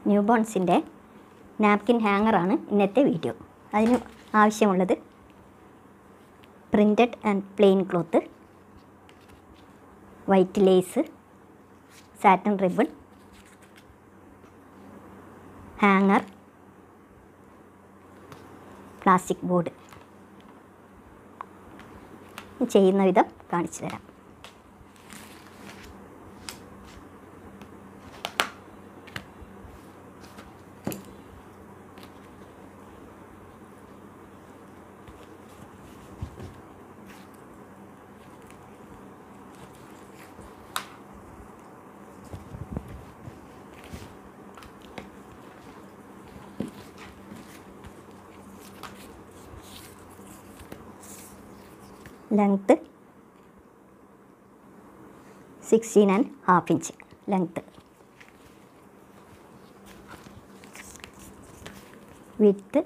New ബോൺസിൻ്റെ napkin ഹാങ്ങറാണ് ഇന്നത്തെ video അതിന് ആവശ്യമുള്ളത് printed and plain cloth white lace satin ribbon hanger plastic board ചെയ്യുന്ന വിധം കാണിച്ചു തരാം length sixteen and half inch length width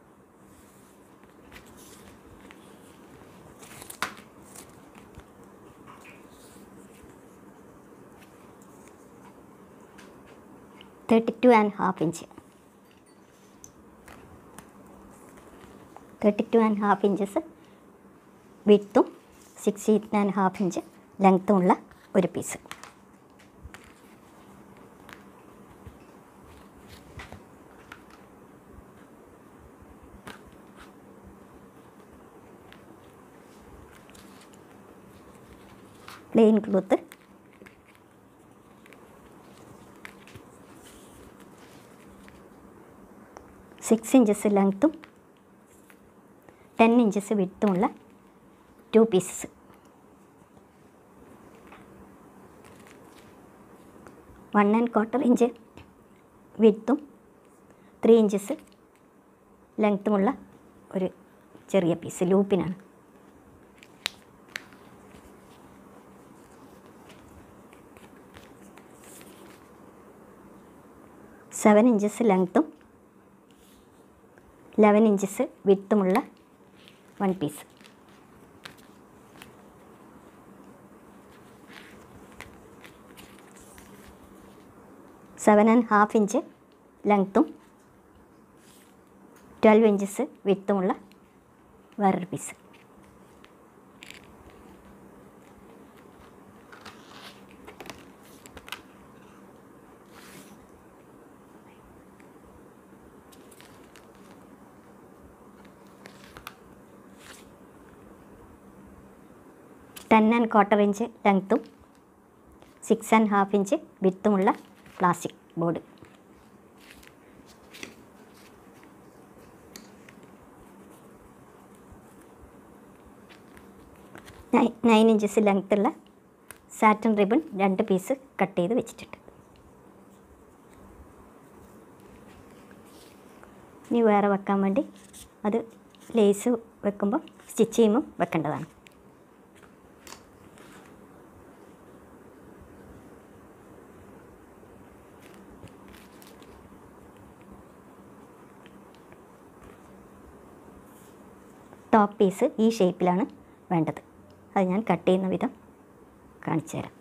thirty two and half inch thirty two and half inches വിട്ടും sixteen and half inch ലെങ്ത്തുമുള്ള ഒരു piece plain cloth six inches ലെങ്ത്തും ten inches വിട്ടുമുള്ള two pieces one and quarter inch വിത്തും three inches ലെങ്ത്തുമുള്ള ഒരു ചെറിയ piece ലൂപ്പിനാണ് സെവൻ ഇഞ്ചസ് ലെങ്ത്തും ലെവൻ ഇഞ്ചസ് വിത്തുമുള്ള one piece seven and half inch ലെങ്ത്തും ട്വൽവ് ഇഞ്ചസ് വിത്തുമുള്ള വേറൊരു piece ten and quarter inch ലെങ്ത്തും സിക്സ് ആൻഡ് ഹാഫ് ഇഞ്ച് വിത്തുമുള്ള പ്ലാസ്റ്റിക് ബോർഡ് നയൻ ഇഞ്ചസ് ലെങ്ത്തുള്ള സാറ്റൻ റിബൺ രണ്ട് പീസ് കട്ട് ചെയ്ത് വെച്ചിട്ടുണ്ട് ഇനി വേറെ വെക്കാൻ വേണ്ടി അത് ലേസ് വെക്കുമ്പോൾ സ്റ്റിച്ച് ചെയ്യുമ്പോൾ വെക്കേണ്ടതാണ് ടോപ്പ് പീസ് ഈ ഷേപ്പിലാണ് വേണ്ടത് അത് ഞാൻ കട്ട് ചെയ്യുന്ന വിധം കാണിച്ചു തരാം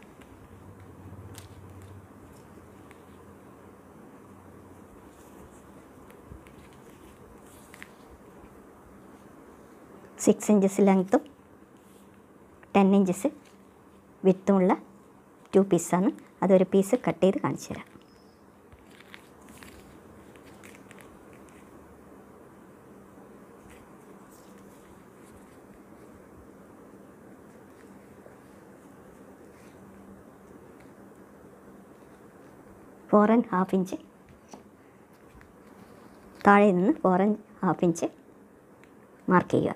സിക്സ് ഇഞ്ചസ് ലെങ്ത്തും ടെൻ ഇഞ്ചസ് വിത്തുമുള്ള ടു പീസാണ് അതൊരു പീസ് കട്ട് ചെയ്ത് കാണിച്ചു തരാം ഫോർ ആൻഡ് ഹാഫ് ഇഞ്ച് താഴെ നിന്ന് four and half inch mark ചെയ്യുക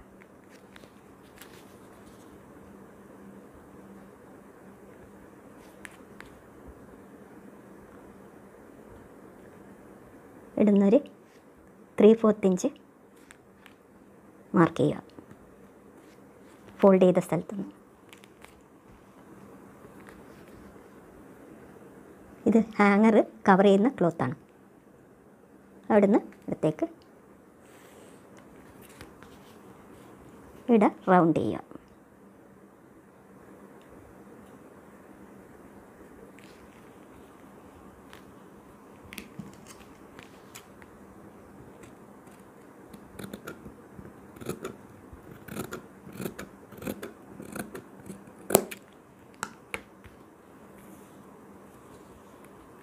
ഇടുന്നൊരു ത്രീ ഫോർത്ത് ഇഞ്ച് മാർക്ക് ചെയ്യുക ഫോൾഡ് ചെയ്ത സ്ഥലത്തുനിന്ന് ഇത് ഹാങ്ങർ കവർ ചെയ്യുന്ന ക്ലോത്താണ് അവിടുന്ന് ഇടത്തേക്ക് ഇട റൗണ്ട് ചെയ്യുക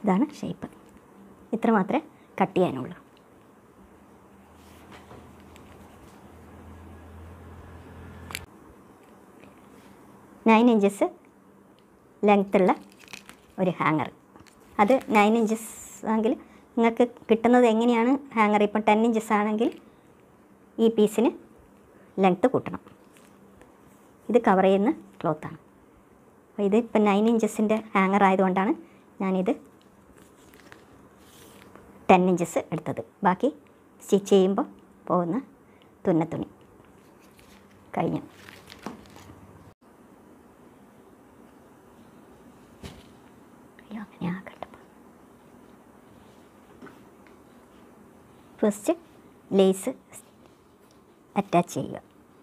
ഇതാണ് ഷേപ്പ് ഇത്ര മാത്രമേ കട്ട് ചെയ്യാനുള്ളൂ നയൻ ഇഞ്ചസ് ലെങ്ത്തുള്ള ഒരു ഹാങ്ങർ അത് നയൻ ഇഞ്ചസ് ആണെങ്കിൽ നിങ്ങൾക്ക് കിട്ടുന്നത് എങ്ങനെയാണ് ഹാങ്ങർ ഇപ്പം ടെൻ ഇഞ്ചസ് ആണെങ്കിൽ ഈ പീസിന് ലെങ്ത്ത് കൂട്ടണം ഇത് കവർ ചെയ്യുന്ന ക്ലോത്താണ് അപ്പോൾ ഇത് ഇപ്പം നയൻ ഇഞ്ചസിൻ്റെ ഹാങ്ങർ ആയതുകൊണ്ടാണ് ഞാനിത് ടെൻ ഇഞ്ചസ് എടുത്തത് ബാക്കി സ്റ്റിച്ച് ചെയ്യുമ്പോൾ പോകുന്ന തുന്നത്തുണി കഴിഞ്ഞു അയ്യോ അങ്ങനെ ആക്കട്ടെ ഫസ്റ്റ് ലേസ് അറ്റാച്ച് ചെയ്യുക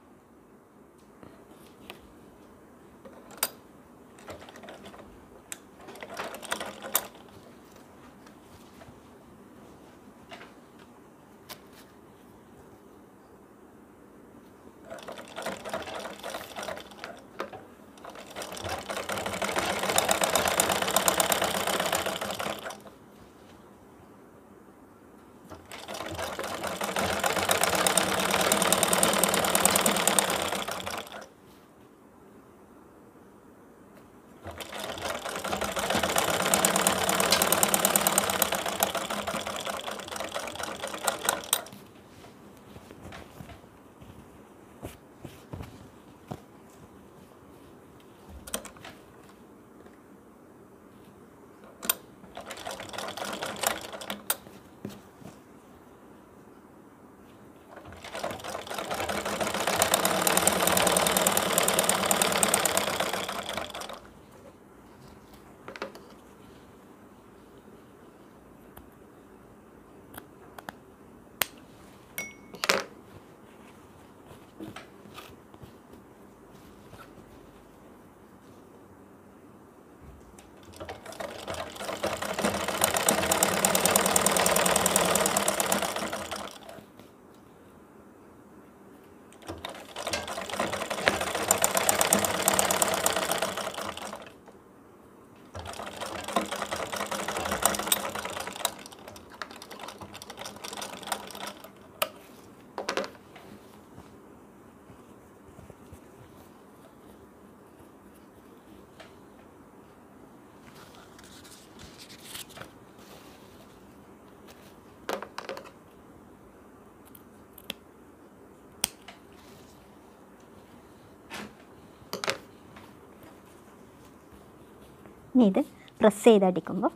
ഇനി ഇത് പ്രസ് ചെയ്തടിക്കുമ്പോൾ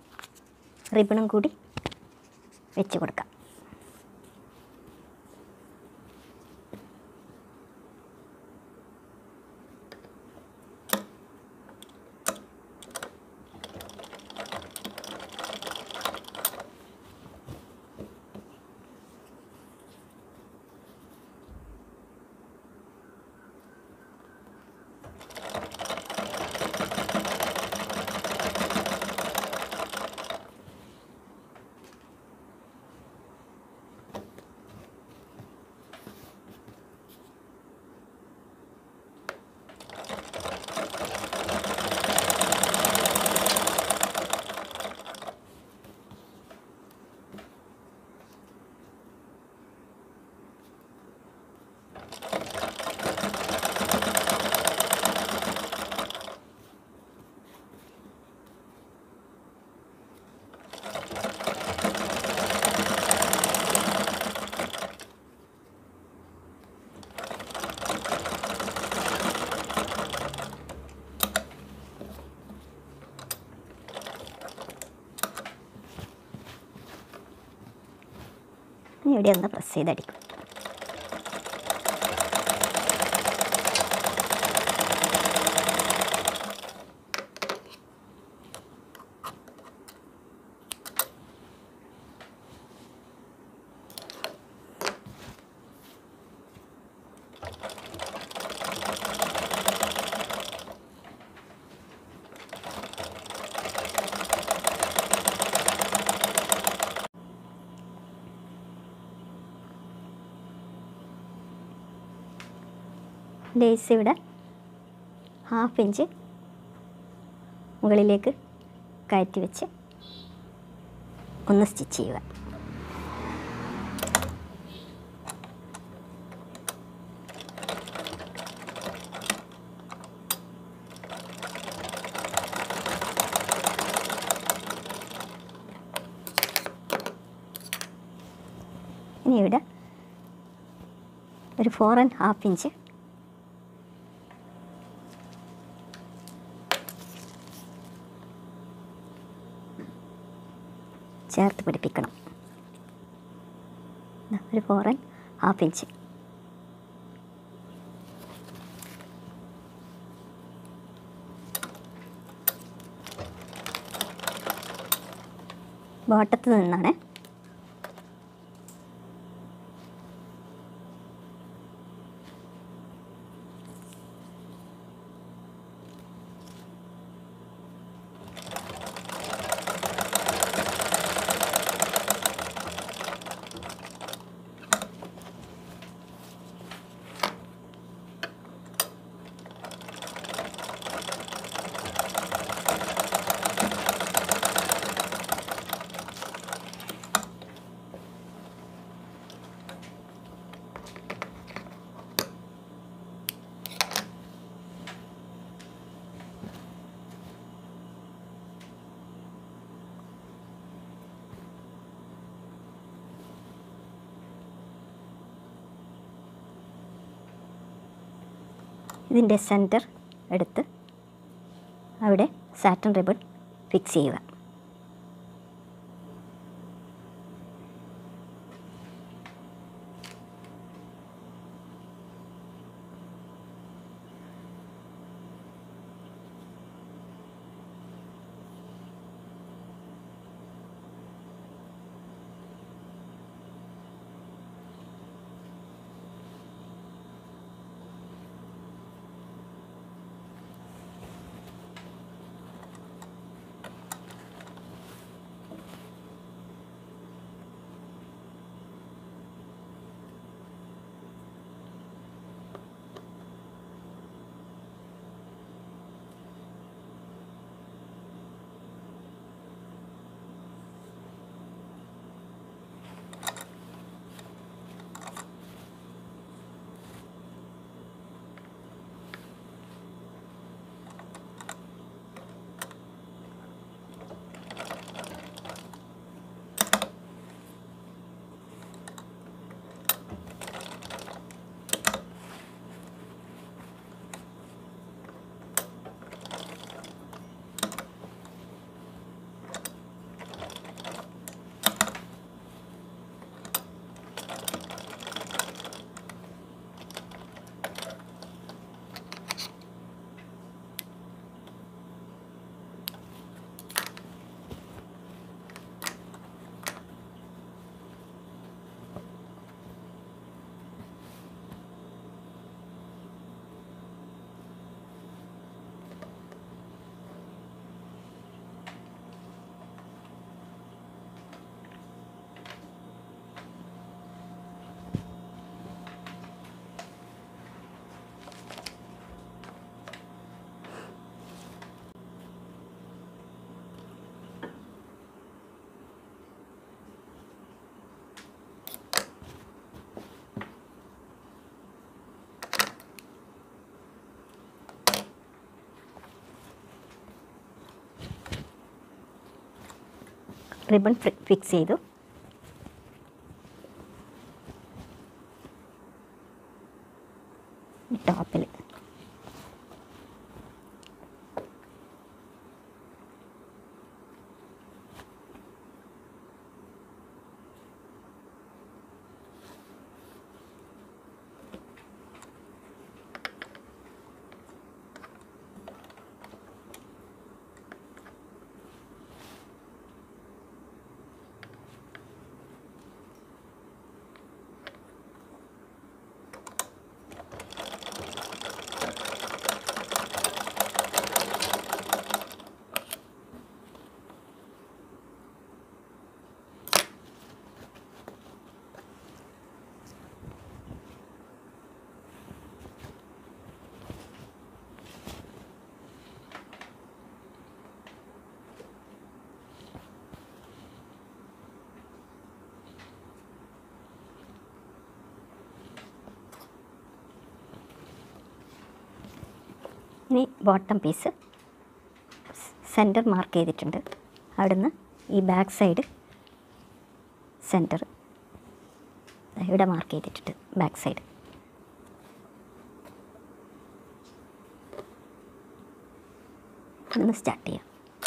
റിബണും കൂടി വെച്ച് കൊടുക്കാം ഇനി ഇവിടെ ഒന്ന് പ്രസ് ചെയ്തടിക്കും ലേസ് ഇവിടെ ഹാഫ് ഇഞ്ച് മുകളിലേക്ക് കയറ്റി വെച്ച് ഒന്ന് സ്റ്റിച്ച് ചെയ്യുക ഇനി ഇവിടെ ഒരു ഫോർ ആൻഡ് ഹാഫ് ഇഞ്ച് ചേർത്ത് പിടിപ്പിക്കണം ദാ ഒരു ഫോർ ആൻഡ് ഹാഫ് ഇഞ്ച് ബോട്ടത്ത് നിന്നാണ് ഇതിൻ്റെ സെൻറ്റർ എടുത്ത് അവിടെ സാറ്റൻ റിബൺ ഫിക്സ് ചെയ്യുക റിബൺ ഫിക്സ് ചെയ്തു ടോപ്പിൽ ഇനി ബോട്ടം പീസ് സെൻറ്റർ മാർക്ക് ചെയ്തിട്ടുണ്ട് അവിടുന്ന് ഈ ബാക്ക് സൈഡ് സെൻറ്റർ ഇവിടെ മാർക്ക് ചെയ്തിട്ടുണ്ട് ബാക്ക് സൈഡ് ഇവിടുന്ന് സ്റ്റാർട്ട് ചെയ്യാം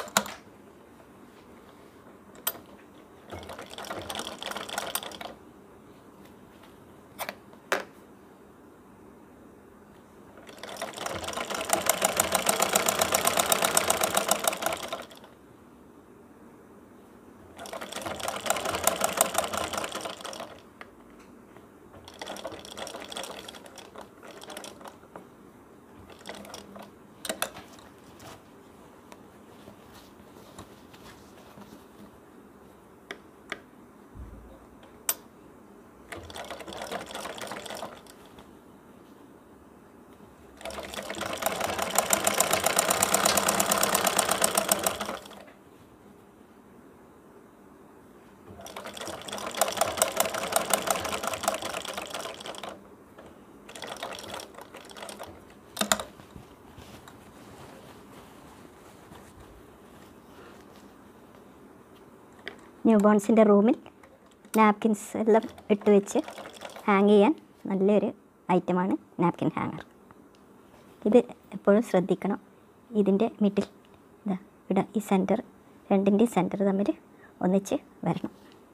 ന്യൂ ബോൺസിൻ്റെ റൂമിൽ നാപ്കിൻസ് എല്ലാം ഇട്ട് വെച്ച് ഹാങ് ചെയ്യാൻ നല്ലൊരു ഐറ്റമാണ് നാപ്കിൻ ഹാങ്ങർ ഇത് എപ്പോഴും ശ്രദ്ധിക്കണം ഇതിൻ്റെ മിഡിൽ ഇതാ ഇവിടെ ഈ സെൻറ്റർ രണ്ടിൻ്റെ സെൻറ്റർ തമ്മിൽ ഒന്നിച്ച് വരണം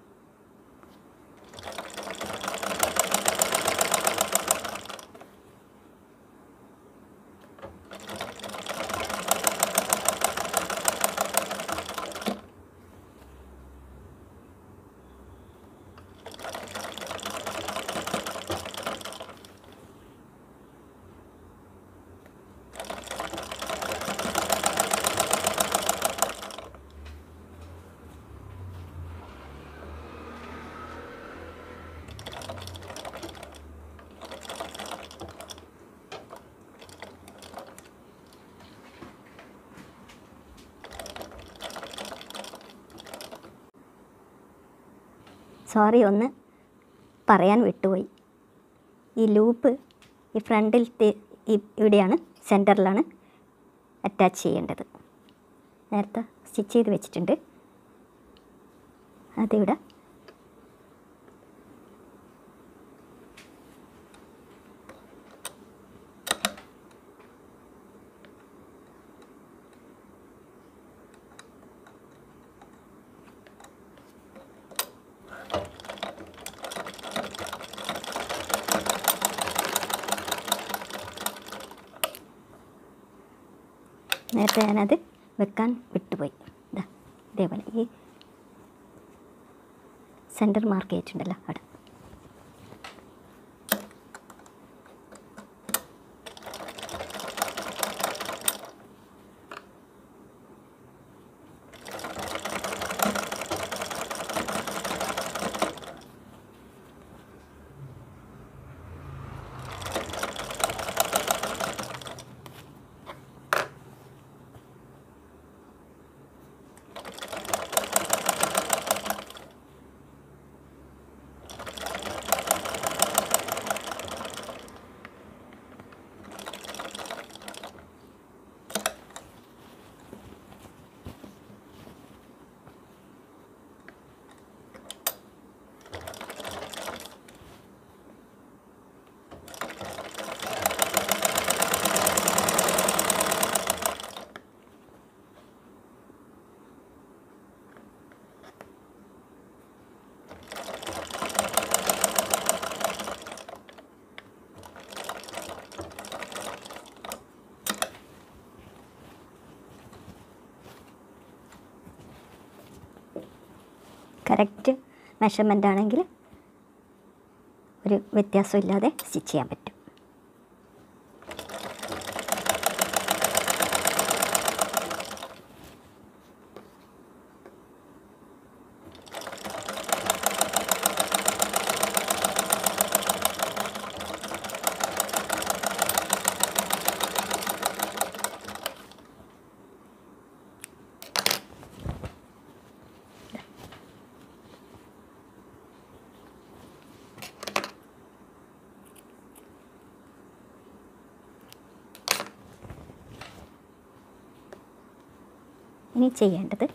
സോറി ഒന്ന് പറയാൻ വിട്ടുപോയി ഈ ലൂപ്പ് ഈ ഫ്രണ്ടിലത്തെ ഈ ഇവിടെയാണ് സെൻറ്ററിലാണ് അറ്റാച്ച് ചെയ്യേണ്ടത് നേരത്തെ സ്റ്റിച്ച് ചെയ്ത് വെച്ചിട്ടുണ്ട് അതിവിടെ നേരത്തെ ഞാനത് വെക്കാൻ വിട്ടുപോയി ഇതാ ഇതേപോലെ ഈ സെൻറ്റർ മാർക്ക് ചെയ്തിട്ടുണ്ടല്ലോ അവിടെ കറക്റ്റ് മെഷർമെൻ്റ് ആണെങ്കിൽ ഒരു വ്യത്യാസം ഇല്ലാതെ സ്റ്റിച്ച് ചെയ്യാൻ പറ്റും ഇനി ചെയ്യേണ്ടത്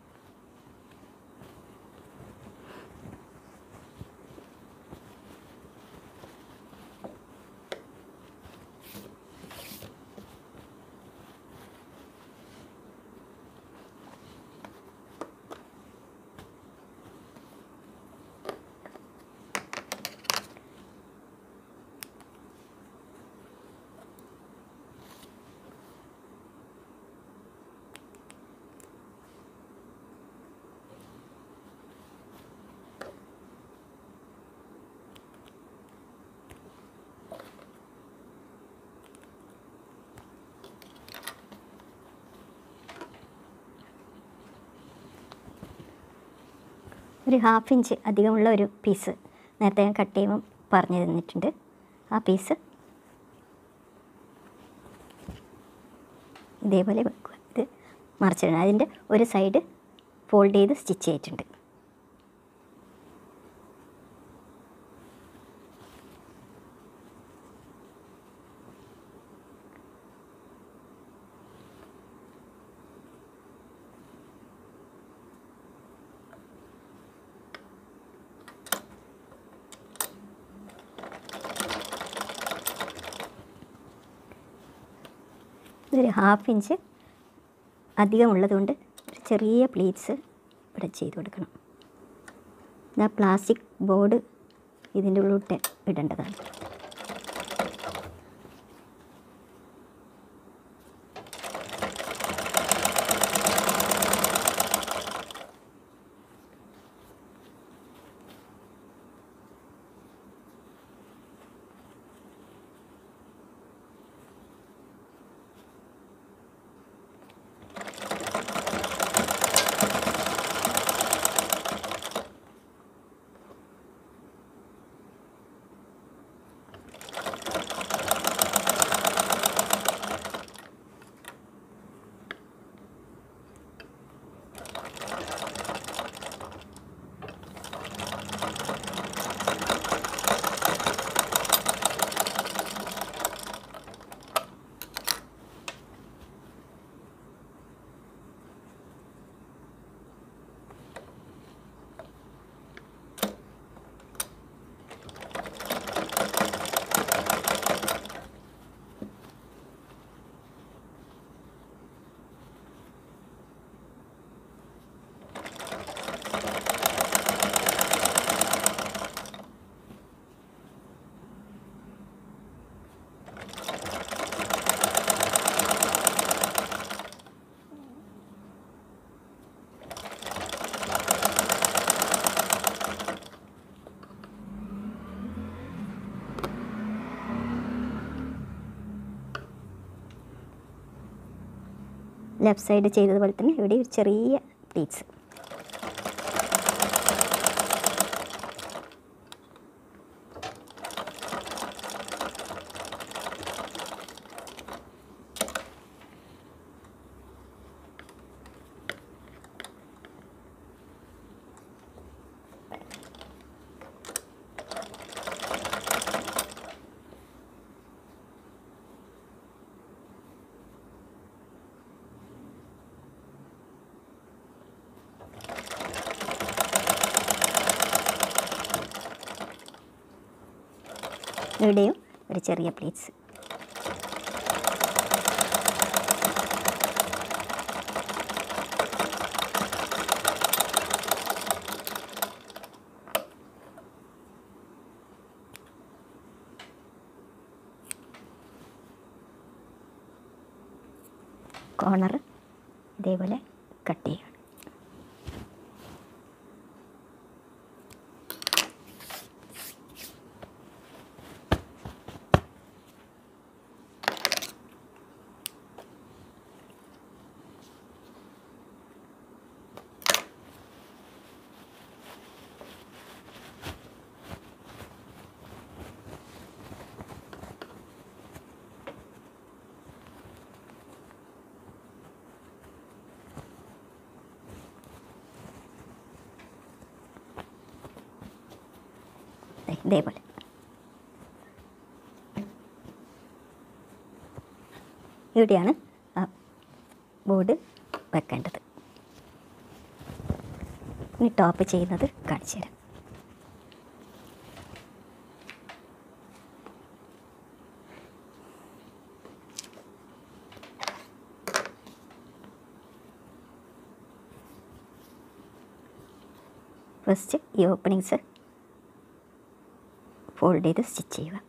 ഒരു ഹാഫ് ഇഞ്ച് അധികമുള്ള ഒരു പീസ് നേരത്തെ ഞാൻ കട്ട് ചെയ്യുമ്പോൾ പറഞ്ഞു തന്നിട്ടുണ്ട് ആ പീസ് ഇതേപോലെ വെക്കുക ഇത് മറിച്ചിടണം അതിൻ്റെ ഒരു സൈഡ് ഫോൾഡ് ചെയ്ത് സ്റ്റിച്ച് ചെയ്തിട്ടുണ്ട് ഇതൊരു ഹാഫ് ഇഞ്ച് അധികമുള്ളതുകൊണ്ട് ഒരു ചെറിയ പ്ലീറ്റ്സ് ഇവിടെ ചെയ്ത് കൊടുക്കണം ഇതാ പ്ലാസ്റ്റിക് ബോർഡ് ഇതിൻ്റെ ഉള്ളിലോട്ട് ഇടേണ്ടതാണ് ലെഫ്റ്റ് സൈഡ് ചെയ്തതുപോലെ തന്നെ ഇവിടെ ഒരു ചെറിയ പ്ലീറ്റ്സ് ഇവിടെയും ഒരു ചെറിയ പ്ലീറ്റ്സ് കോർണർ ഇതേപോലെ കട്ട് ചെയ്യണം ദേ ഇതേപോലെ ഇവിടെയാണ് ആ ബോർഡ് വെക്കേണ്ടത് ഇനി ടോപ്പ് ചെയ്യുന്നത് കാണിച്ചു തരാം ഫസ്റ്റ് ഈ ഓപ്പണിങ്സ് ഫോൾഡ് ചെയ്ത് സ്റ്റിച്ച് ചെയ്യുക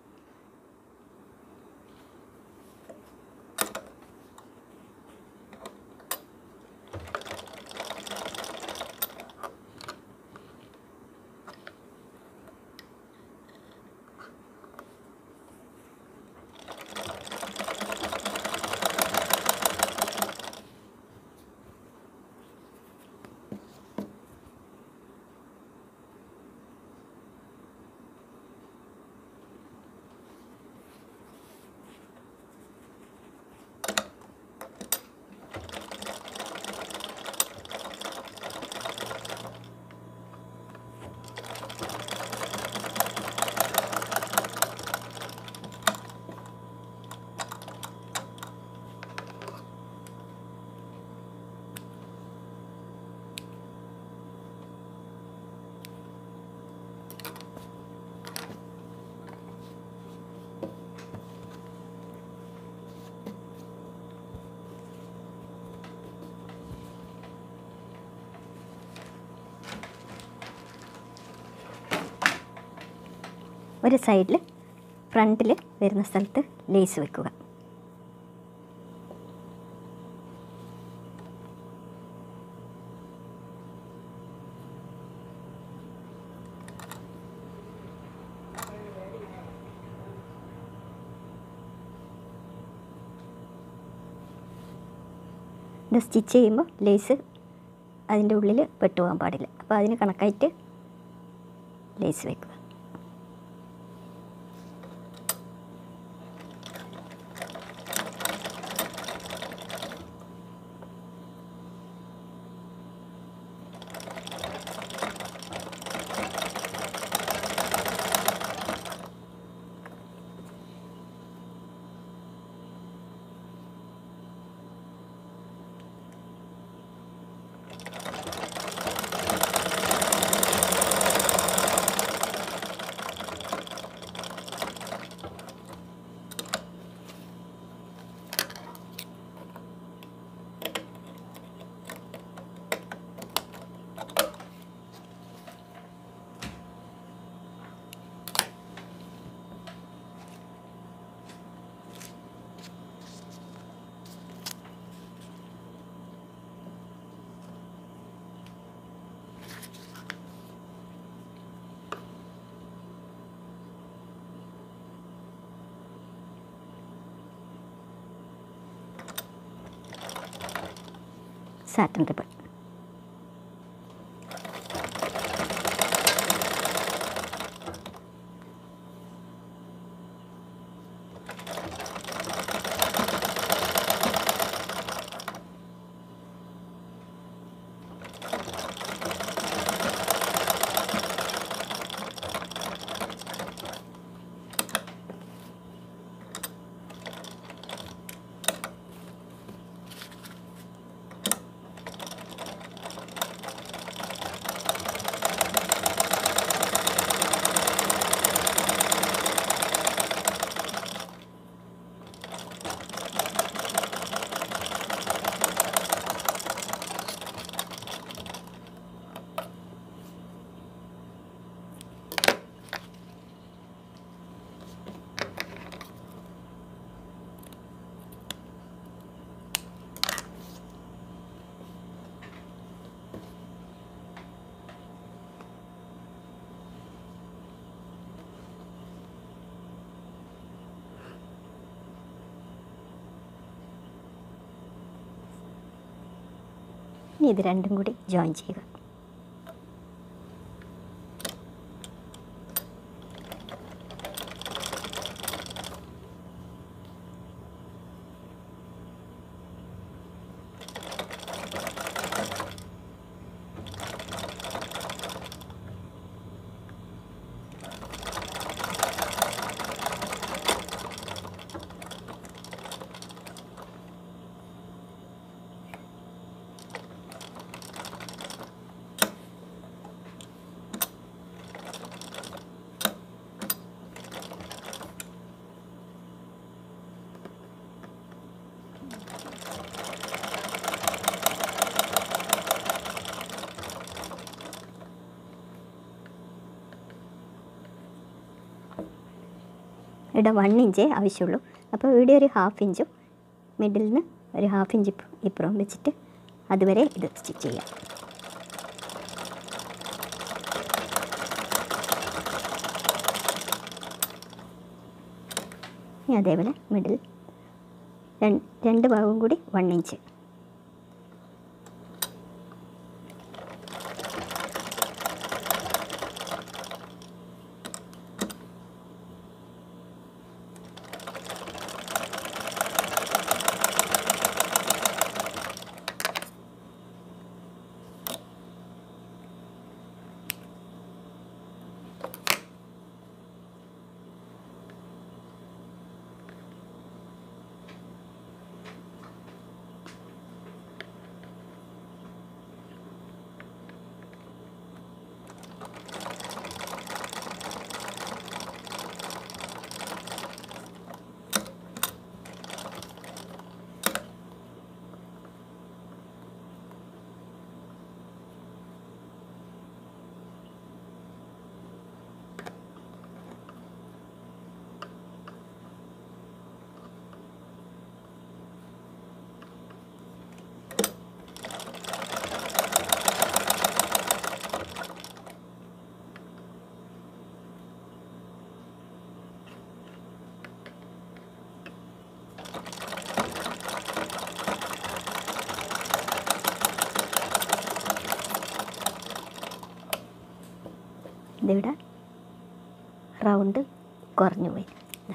ഒരു സൈഡിൽ ഫ്രണ്ടിൽ വരുന്ന സ്ഥലത്ത് ലേസ് വെക്കുക ഇത് സ്റ്റിച്ച് ചെയ്യുമ്പോൾ ലേസ് അതിൻ്റെ ഉള്ളിൽ പെട്ടുപോകാൻ പാടില്ല അപ്പോൾ അതിന് കണക്കായിട്ട് ലേസ് വെക്കുക സാറ്റൻ റിബൺ ഇനി ഇത് രണ്ടും കൂടി ജോയിൻ ചെയ്യുക ഇവിടെ വൺ ഇഞ്ചേ ആവശ്യമുള്ളൂ അപ്പോൾ ഇവിടെ ഒരു ഹാഫ് ഇഞ്ചും മിഡിൽ നിന്ന് ഒരു ഹാഫ് ഇഞ്ച് ഇപ്പ- ഇപ്പുറം വെച്ചിട്ട് അതുവരെ ഇത് സ്റ്റിച്ച് ചെയ്യാം ഇനി അതേപോലെ മിഡിൽ രണ്ട് രണ്ട് ഭാഗവും കൂടി വൺ ഇഞ്ച് ഇതിവിടെ റൗണ്ട് കുറഞ്ഞു പോയി ദാ.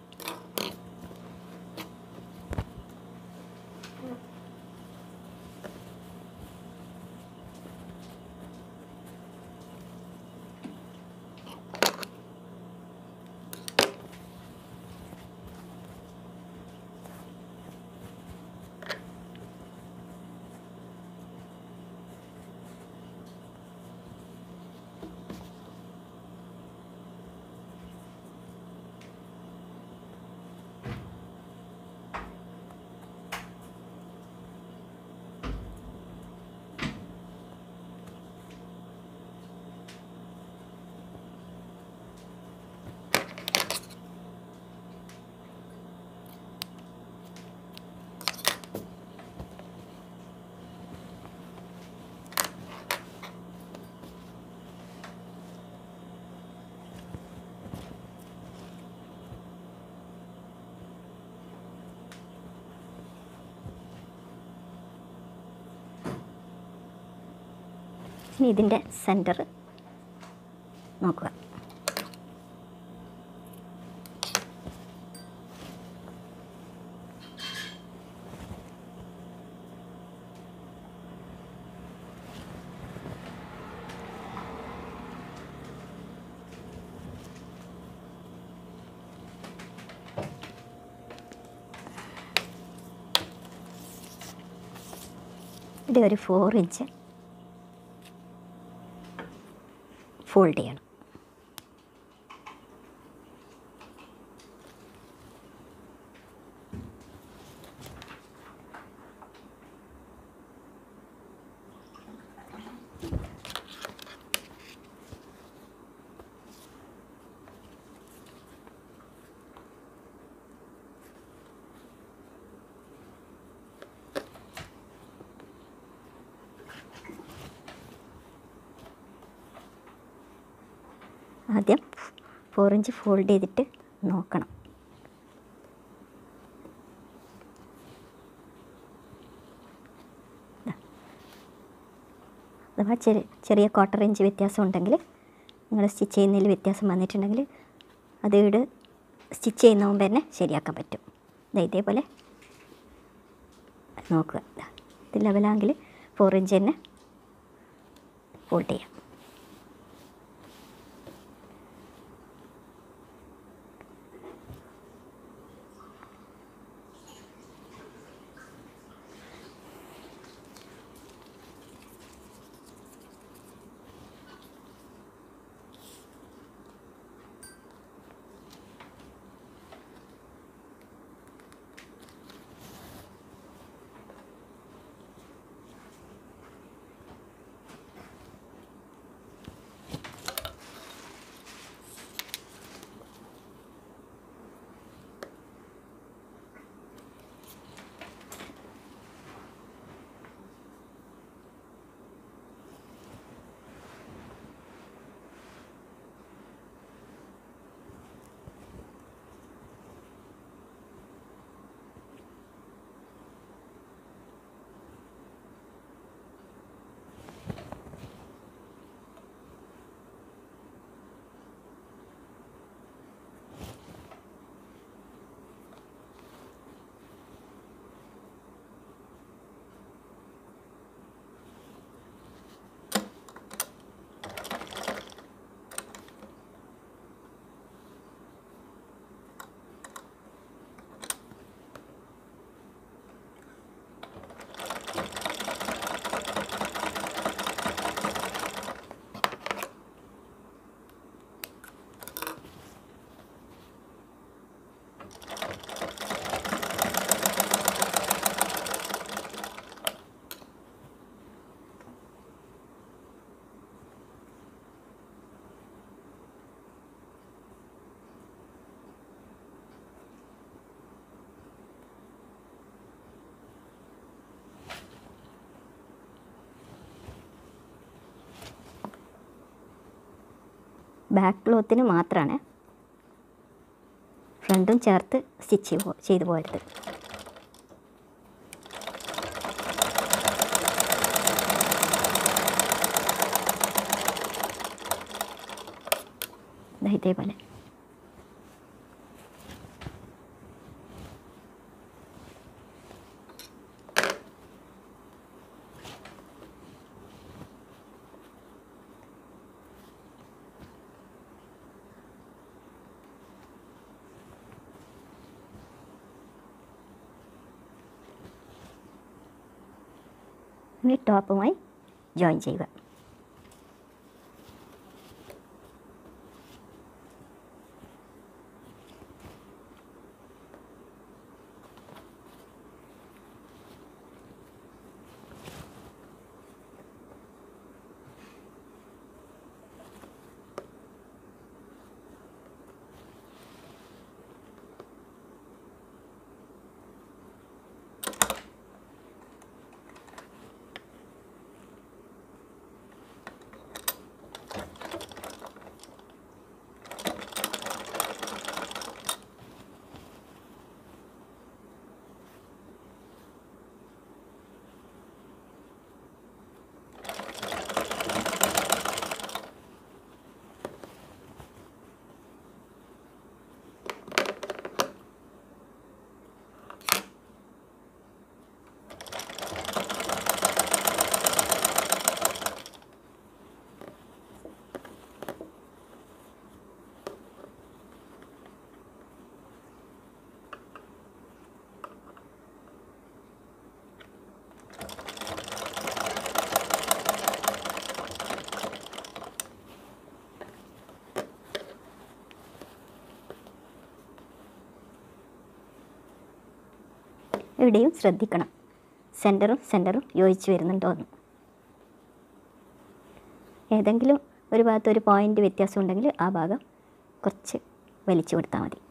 ഇനി ഇതിൻ്റെ സെൻറ്റർ നോക്കുക ഇവിടെ ഒരു ഫോർ ഇഞ്ച് ഫോൾഡ് ചെയ്യണം ആദ്യം ഫോർ ഇഞ്ച് ഫോൾഡ് ചെയ്തിട്ട് നോക്കണം ദാ. അഥവാ ചെറിയ ചെറിയ ക്വാർട്ടർ ഇഞ്ച് വ്യത്യാസം ഉണ്ടെങ്കിൽ നിങ്ങൾ സ്റ്റിച്ച് ചെയ്യുന്നതിൽ വ്യത്യാസം വന്നിട്ടുണ്ടെങ്കിൽ അത് ഇവിടെ സ്റ്റിച്ച് ചെയ്യുന്ന മുമ്പ് തന്നെ ശരിയാക്കാൻ പറ്റും ദാ ഇതേപോലെ നോക്കുക ദാ. ഇത് ലെവലാണെങ്കിൽ ഫോർ ഇഞ്ച് തന്നെ ഫോൾഡ് ചെയ്യാം ബാക്ക് ക്ലോത്തിന് മാത്രമാണ് ഫ്രണ്ടും ചേർത്ത് സ്റ്റിച്ച് ചെയ്ത് പോരുത് ദാ ഇതേപോലെ ഇനി ടോപ്പുമായി ജോയിൻ ചെയ്യുക ഇവിടെയും ശ്രദ്ധിക്കണം സെൻറ്ററും സെൻറ്ററും യോജിച്ച് വരുന്നുണ്ടോ എന്ന് ഏതെങ്കിലും ഒരു ഭാഗത്ത് ഒരു പോയിൻ്റ് വ്യത്യാസം ഉണ്ടെങ്കിൽ ആ ഭാഗം കുറച്ച് വലിച്ചു കൊടുത്താൽ മതി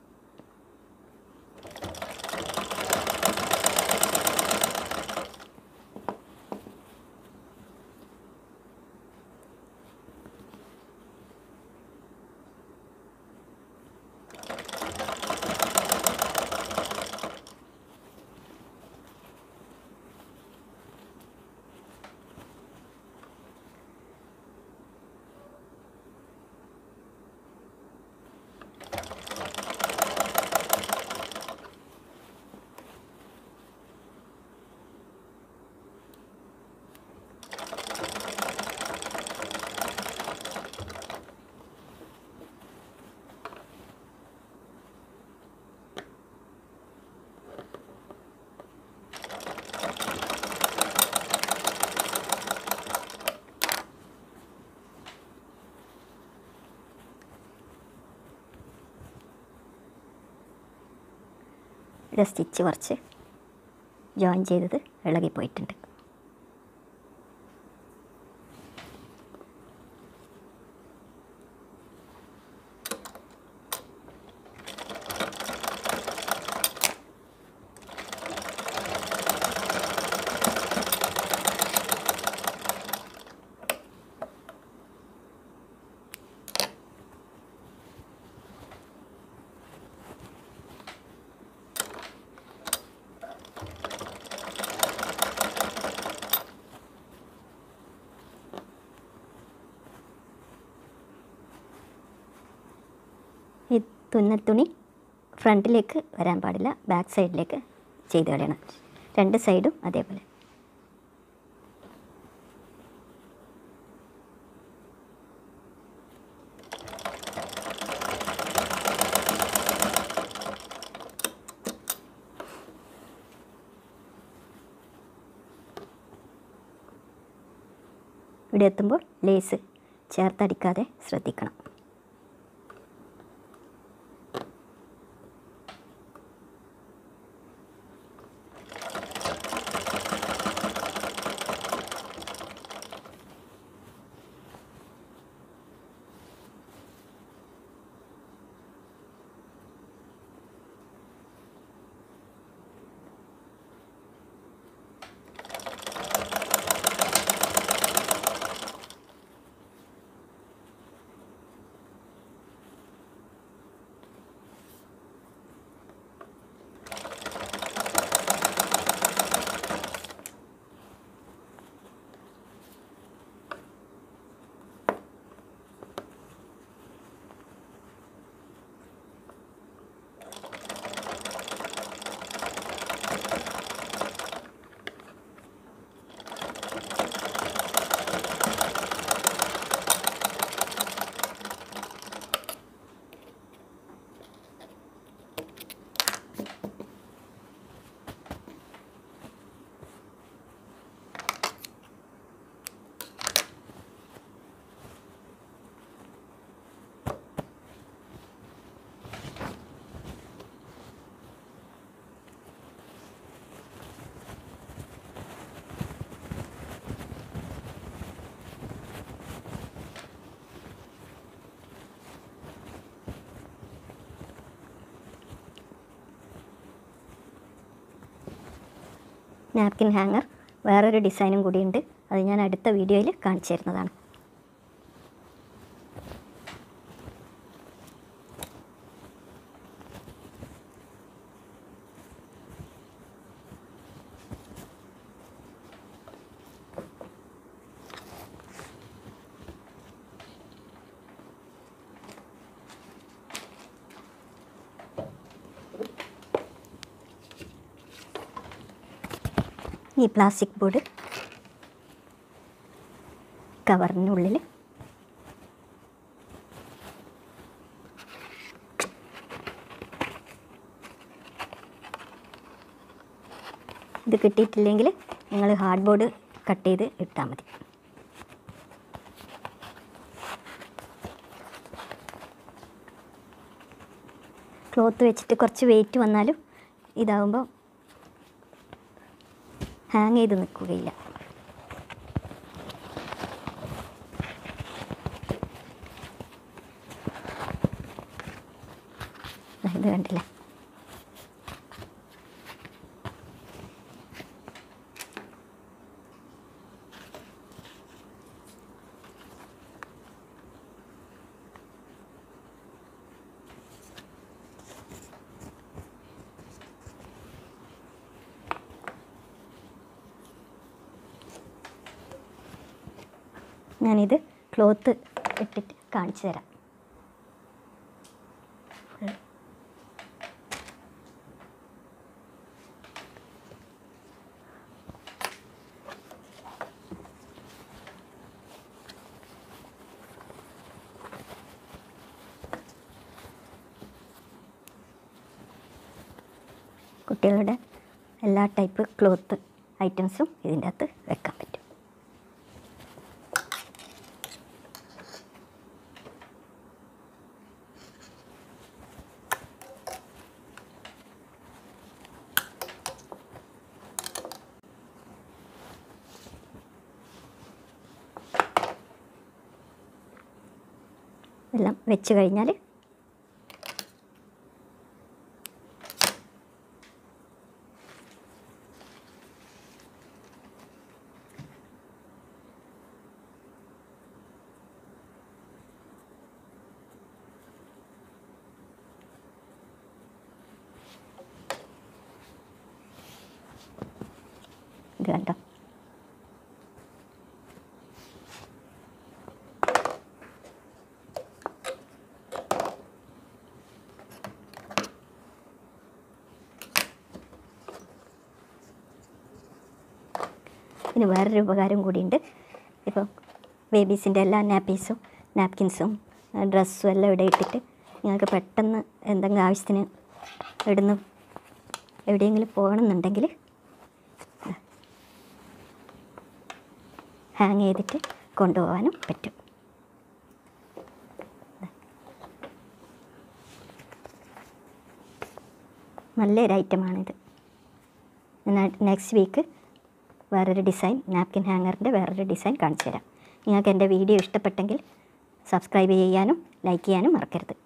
ഇവിടെ സ്റ്റിച്ച് കുറച്ച് ജോയിൻ ചെയ്തത് ഇളകിപ്പോയിട്ടുണ്ട് ഈ തുന്നൽ ഫ്രണ്ടിലേക്ക് വരാൻ പാടില്ല ബാക്ക് സൈഡിലേക്ക് ചെയ്ത് കളയണം രണ്ട് സൈഡും അതേപോലെ ഇവിടെ എത്തുമ്പോൾ ലേസ് ചേർത്തടിക്കാതെ ശ്രദ്ധിക്കണം നാപ്കിൻ ഹാങ്ങർ വേറൊരു ഡിസൈനും കൂടിയുണ്ട് അത് ഞാൻ അടുത്ത വീഡിയോയിൽ കാണിച്ചു തരുന്നതാണ് ഈ പ്ലാസ്റ്റിക് ബോർഡ് കവറിനുള്ളിൽ ഇത് കിട്ടിയിട്ടില്ലെങ്കിൽ നിങ്ങൾ ഹാർഡ് ബോർഡ് കട്ട് ചെയ്ത് ഇട്ടാൽ മതി ക്ലോത്ത് വെച്ചിട്ട് കുറച്ച് വെയിറ്റ് വന്നാലും ഇതാവുമ്പോൾ ഹാങ് ചെയ്ത് നിൽക്കുകയില്ല ദാ ഇത് കണ്ടില്ലേ ഞാനിത് ക്ലോത്ത് ഇട്ടിട്ട് കാണിച്ചു തരാം കുട്ടികളുടെ എല്ലാ ടൈപ്പ് ക്ലോത്ത് ഐറ്റംസും ഇതിൻ്റെ അകത്ത് വെക്കാൻ പറ്റും എല്ലാം വെച്ച് കഴിഞ്ഞാൽ ഇത് കണ്ടോ ഇനി വേറൊരു ഉപകാരം കൂടിയുണ്ട് ഇപ്പോൾ ബേബീസിൻ്റെ എല്ലാ നാപ്പീസും നാപ്കിൻസും ഡ്രസ്സും എല്ലാം ഇവിടെ ഇട്ടിട്ട് നിങ്ങൾക്ക് പെട്ടെന്ന് എന്തെങ്കിലും ആവശ്യത്തിന് ഇവിടുന്ന് എവിടെയെങ്കിലും പോകണമെന്നുണ്ടെങ്കിൽ ഹാങ് ചെയ്തിട്ട് കൊണ്ടുപോകാനും പറ്റും നല്ലൊരു ഐറ്റമാണിത് എന്നാൽ നെക്സ്റ്റ് വീക്ക് വേറൊരു ഡിസൈൻ നാപ്കിൻ ഹാങ്ങറിൻ്റെ വേറൊരു ഡിസൈൻ കാണിച്ചു തരാം നിങ്ങൾക്ക് എൻ്റെ വീഡിയോ ഇഷ്ടപ്പെട്ടെങ്കിൽ സബ്സ്ക്രൈബ് ചെയ്യാനും ലൈക്ക് ചെയ്യാനും മറക്കരുത്